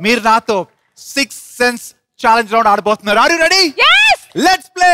మీరు నాతో six sense challenge round ఆడబోతున్నారు are you ready yes let's play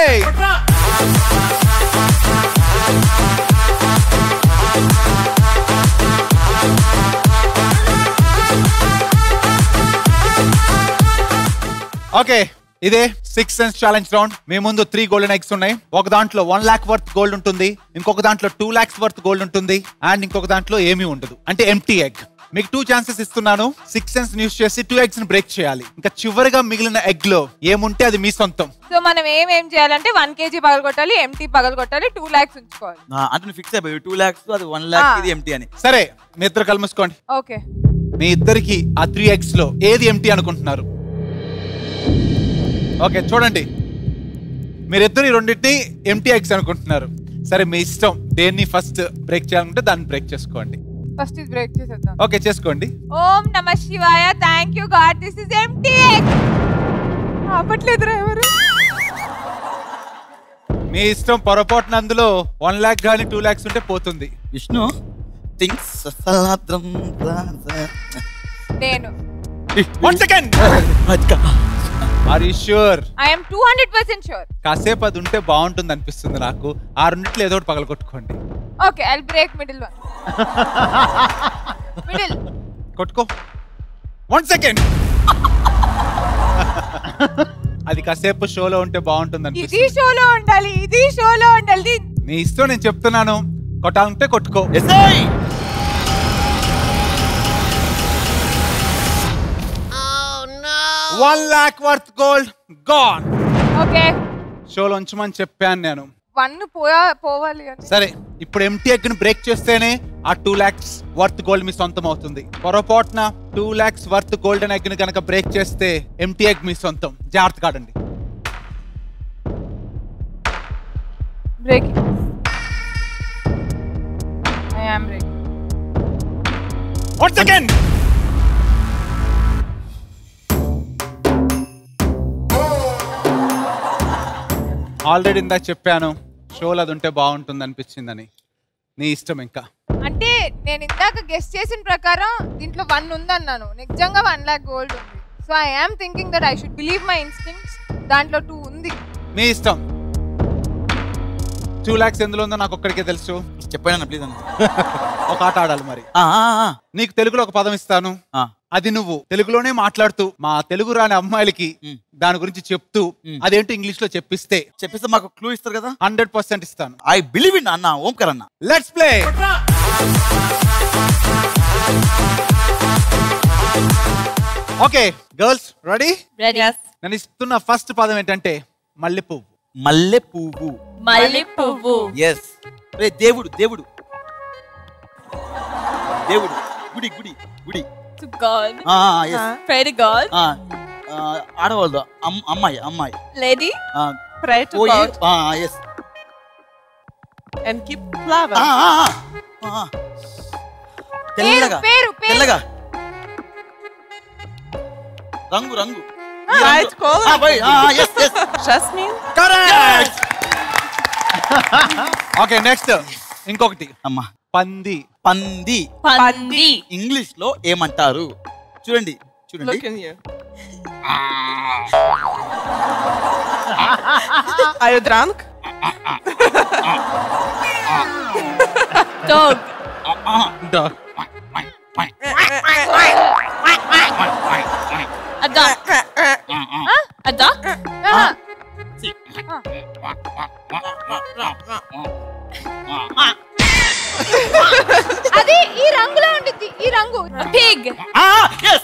okay ఇదే సిక్స్ సెన్స్ ఛాలెంజ్ రౌండ్ మీ ముందు త్రీ గోల్డెన్ ఎగ్స్ ఉన్నాయి ఒక దాంట్లో వన్ లాక్ వర్త్ గోల్డ్ ఉంటుంది ఇంకొక దాంట్లో టూ లాక్స్ వర్త్ గోల్డ్ ఉంటుంది అండ్ ఇంకొక దాంట్లో ఏమీ ఉండదు అంటే ఎంటీ ఎగ్ మీకు టూ ఛాన్సెస్ ఇస్తున్నాను సిక్స్ సెన్స్ యూస్ చేసి టూ ఎగ్స్ ని బ్రేక్ చేయాలి ఇంకా చివరిగా మిగిలిన ఎగ్ లో ఏముంటే అది మీ సొంతం సో మనం ఏం ఏం చేయాలంటే వన్ కేజీ పగలగొట్టాలి ఎంటీ పగలగొట్టాలి టూ లాక్స్ ఉంచుకోవాలి అంటే నువ్వు ఫిక్స్ అయిపోయి టూ ల్యాక్స్ అది వన్ ల్యాక్ ఆ. ఇది ఎంటీ అని సరే మీ ఇద్దరు కలుమూసుకోండి ఓకే మీ ఇద్దరికి ఆ త్రీ ఎగ్స్ లో ఏది ఎంటీ అనుకుంటున్నారు ఓకే చూడండి మీరిద్దరు ఈ రెండింటిని ఎంటీ ఎగ్స్ అనుకుంటున్నారు సరే మీ ఇష్టం దేన్ని ఫస్ట్ బ్రేక్ చేయాలనుకుంటే దాన్ని బ్రేక్ చేసుకోండి ఫస్ట్ ఇది బ్రేక్ చేసేద్దాం ఓకే చేసుకోండి ఓం నమ శివాయ thank you God this is empty ఆపట్లేదురా ఎవరు మీ ఇష్టం పొరపాటున అందులో వన్ లాక్ కానీ టూ లాక్స్ ఉంటే పోతుంది విష్ణు థింగ్స్ నేను one second are you sure I'm two hundred percent sure కాసేపు అది ఉంటే బాగుంటుంది అనిపిస్తుంది నాకు ఆ రెండిట్లో ఏదో ఒకటి పగలగొట్టుకోండి okay I break middle one middle కొట్టుకో వన్ సెకండ్ అది కాసేపు షోలో ఉంటే బాగుంటుంది ఇది అనిపిస్తుంది షోలో ఉండాలి ఇది షోలో ఉండాలి నీ ఇష్టం నేను చెప్తున్నాను కొట్టాలంటే కొట్టుకో one lakh worth gold gone okay షోలో ఉంచమని చెప్పాను నేను వన్ పోయా పోవాలి అని సరే ఇప్పుడు ఎంటీ ఎగ్ ని బ్రేక్ చేస్తేనే ఆ టూ లాక్స్ వర్త్ గోల్డ్ మీ సొంతం అవుతుంది పొరపాటున two lakhs worth golden egg ని కనుక బ్రేక్ చేస్తే ఎంటీ ఎగ్ మీ సొంతం జాగ్రత్త కాడండి break I am break one second already ఇందాక చెప్పాను షోలో అది ఉంటే బాగుంటుంది అనిపించిందని నీ ఇష్టం ఇంకా అంటే నేను ఇందాక గెస్ట్ చేసిన ప్రకారం దీంట్లో వన్ ఉందన్నాను నిజంగా వన్ లాక్ గోల్డ్ ఉంది so I am thinking that I should believe my instincts దాంట్లో టూ ఉంది మీ ఇష్టం టూ లాక్స్ ఎందులో ఉందో నాకు ఒక్కడికే తెలుసు చెప్పాను ప్లీజ్ అన్న ఒక ఆట ఆడాలి మరి ఆ, ఆ, ఆ. నీకు తెలుగులో ఒక పదం ఇస్తాను ఆ. అది నువ్వు తెలుగులోనే మాట్లాడుతూ మా తెలుగు రాని అమ్మాయిలకి మ్. దాని గురించి చెప్తూ మ్. అదేంటో ఇంగ్లీష్ లో చెప్పిస్తే చెప్పిస్తే మాకు క్లూ ఇస్తారు కదా హండ్రెడ్ పర్సెంట్ ఇస్తాను ఐ బిలీవ్ ఇన్ అన్న ఓంకర్ అన్న let's play okay girls ready ready నేను ఇస్తున్న ఫస్ట్ పదం ఏంటంటే మల్లెపువ్వు మల్లె పువ్వు మల్లె పువ్వు ఎస్ రే దేవుడు దేవుడు దేవుడు గుడి గుడి గుడి టు గాడ్ ఆ, ఆ, yes. ప్రే టు గాడ్ ఆ, ఆ, ఆడవాళ్ళు అమ్- అమ్మాయి అమ్మాయి లేడీ ఆ, Pray to పోయి God ఆ, yes. and keep flower. ఆ, ఆ, ఆ, ఆ. తెల్లగా పేరు, పేరు. తెల్లగా రంగు రంగు ఈ White రంగు. color. ఆ, పోయి, ఆ, ఆ, yes, yes. Jasmine. Correct okay next ఇంకొకటి అమ్మా పంది పంది పంది ఇంగ్లీష్ లో ఏమంటారు చూడండి చూడండి Look in you. Are you drunk? Dog Dog. a duck a duck Ah, అది ఈ రంగులో ఉండిద్ది ఈ రంగు a pig ఆ, yes.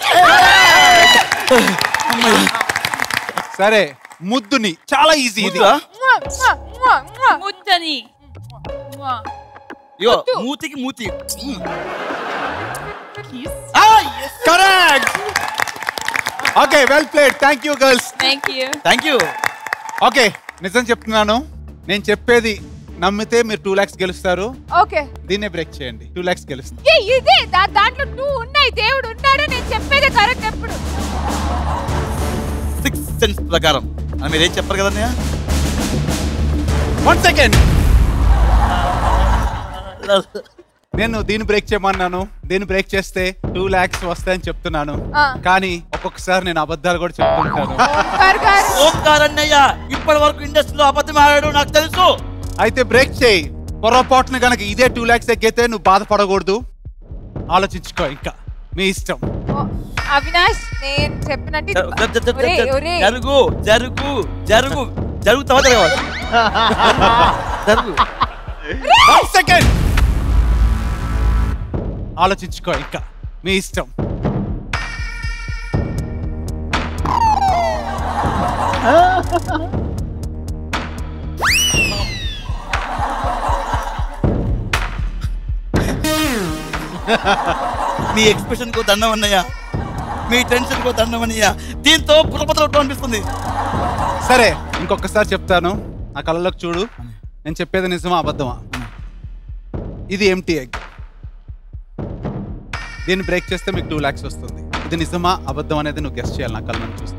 సరే ముద్దుని చాలా ఈజీ ఇది ముద్దా? మ్వా, మ్వా, మ్వా, మ్వా. ముద్దని మ్వా. ఇగో మూతికి మూతి మ్. Kiss. ఆ, yes. Correct okay well played thank you girls thank you thank you okay నిజం చెప్తున్నాను నేను చెప్పేది నమ్మితే మీరు టూ లాక్స్ గెలుస్తారు ఓకే దీన్నే బ్రేక్ చేయండి టూ లాక్స్ గెలుస్తారు ఏ ఇదే దా- దాంట్లో టూ ఉన్నాయి దేవుడు ఉన్నాడు నేను చెప్పేది కరెక్ట్ ఎప్పుడు సిక్స్ సెన్స్ ప్రకారం అని మీరేం చెప్పరు కదా అన్నయ్య? వన్ సెకండ్ నేను దీన్ని బ్రేక్ చేయమన్నాను దీన్ని బ్రేక్ చేస్తే టూ లాక్స్ వస్తాయని చెప్తున్నాను ఆ. కానీ ఒక్కొక్కసారి నేను అబద్ధాలు కూడా చెప్తుంటాను ఓంకార్ గారు ఓంకార్ అన్నయ్య ఇప్పటి వరకు ఇండస్ట్రీలో అబద్ధం ఆడాడు నాకు తెలుసు అయితే బ్రేక్ చేయి పొరపాటున గనక ఇదే టూ లాక్స్ ఎగ్గైతే నువ్వు బాధపడకూడదు ఆలోచించుకో ఇంకా మీ ఇష్టం ఓ, అవినాష్ నేను చెప్పినట్టు జ- జ- జ- జ- ఒరేయ్, జ- ఒరేయ్. జరుగు జరుగు జరుగు జరుగుతావా జరగవా జరుగు వన్ సెకండ్ ఆలోచించుకో ఇంకా మీ ఇష్టం మీ ఎక్స్ప్రెషన్ కో దండం అన్నయ్య మీ టెన్షన్ కో దండం అన్నయ్య దీంతో పురపత్రం అనిపిస్తుంది సరే ఇంకొకసారి చెప్తాను నా కళ్ళలోకి చూడు నేను చెప్పేది నిజమా అబద్ధమా ఇది ఎంటీ ఎగ్ దీన్ని బ్రేక్ చేస్తే మీకు టూ ల్యాక్స్ వస్తుంది ఇది నిజమా అబద్ధం అనేది నువ్వు గెస్ట్ చేయాలి నా కళ్ళని చూస్తూ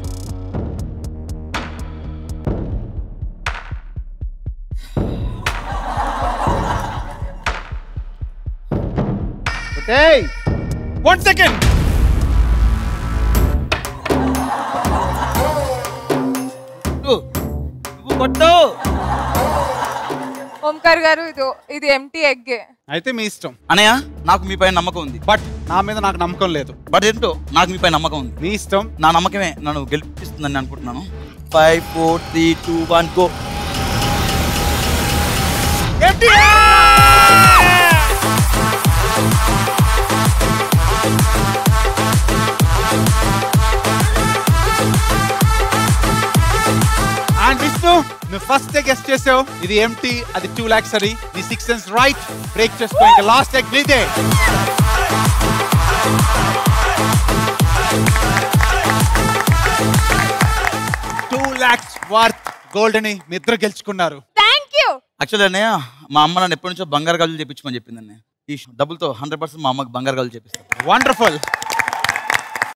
వన్ సెకండ్ నువ్వు నువ్వు కొట్టు ఓంకార్ గారు ఇది ఇది ఎంటీ ఎగ్ అయితే మీ ఇష్టం అన్నయ్య నాకు మీ పైన నమ్మకం ఉంది బట్ నా మీద నాకు నమ్మకం లేదు బట్ ఏంటో నాకు మీ పైన నమ్మకం ఉంది మీ ఇష్టం నా నమ్మకమే నన్ను గెలిపిస్తుందని అనుకుంటున్నాను five four three two one go and Vishnu నువ్వు ఫస్ట్ గెస్ట్ చేసావు ఇది ఎంటీ అది టూ లాక్స్ అని నీ సిక్స్ సెన్స్ రైట్ బ్రేక్ చేసుకో ఇంకా లాస్ట్ ఎగ్ నీదే టూ లాక్స్ వర్త్ గోల్డ్ అని మీ ఇద్దరు గెలుచుకున్నారు థ్యాంక్ యూ యాక్చువల్లీ అన్నయ్య మా అమ్మ నన్ను ఎప్పటి నుంచో బంగారు గాజులు చేపించమని చెప్పింది అన్నయ్య ఈ డబ్బులతో హండ్రెడ్ పర్సెంట్ మా అమ్మకి బంగారు గాజులు చేపిస్తాను వండర్ఫుల్